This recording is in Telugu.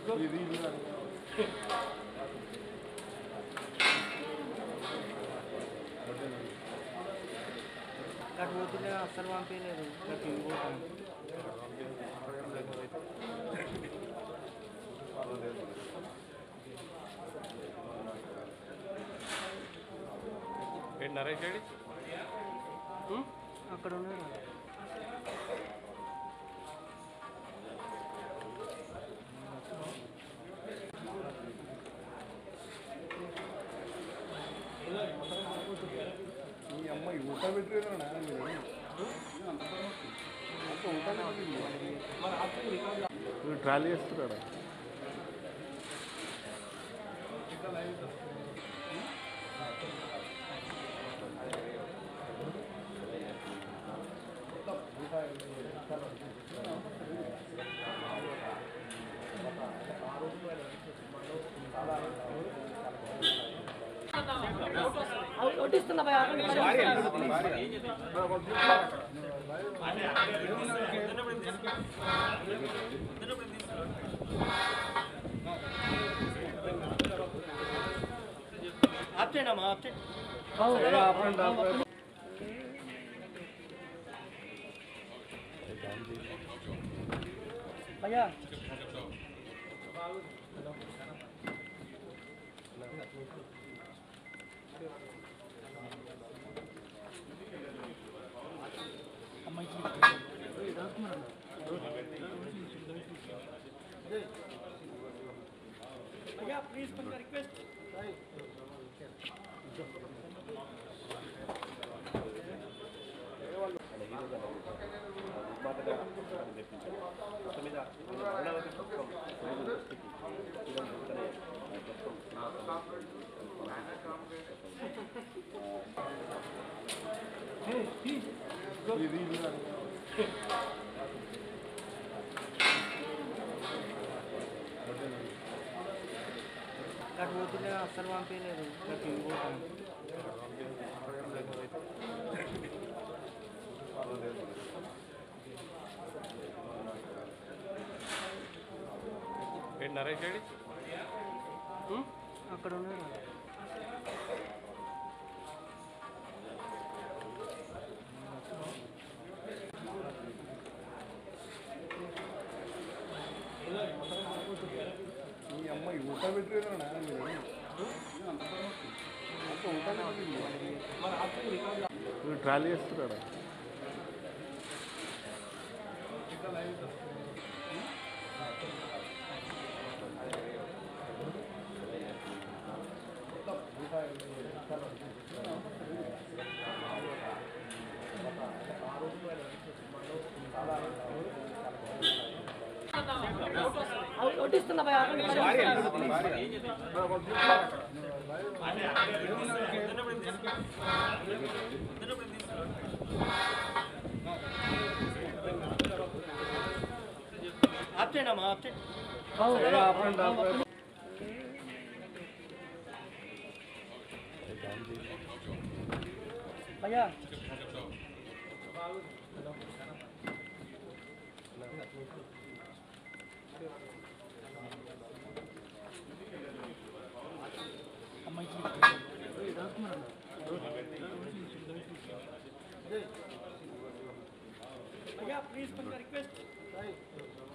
అటు పోతుంటే అస్సలు పంపించలేదు అటు ఇటు పోతాను ఏంటి నరేష్ రెడ్డి అక్కడ ఉన్నాడు ఈ అమ్మాయి ఊట పెట్టినా ట్రాలీ చేస్తున్నాడా ఆప్ చేయండి అమ్మా ఆప్ చేయండి భయ్యా भैया प्लीज కొంచెం రిక్వెస్ట్ అటు పోతుంటే అస్సలు పంపించలేదు అటు ఇటు పోతాను ఏంటి నరేష్ రెడ్డి అక్కడ ఉన్నాడు ఈ అమ్మాయి ఊట పెట్టినా ట్రాలీ చేస్తున్నాడా నోటిస్తున్నా భయ ఆప్ చేయండి అమ్మా ఆప్ చేయండి భయ్యా भैया प्लीज కొంచెం రిక్వెస్ట్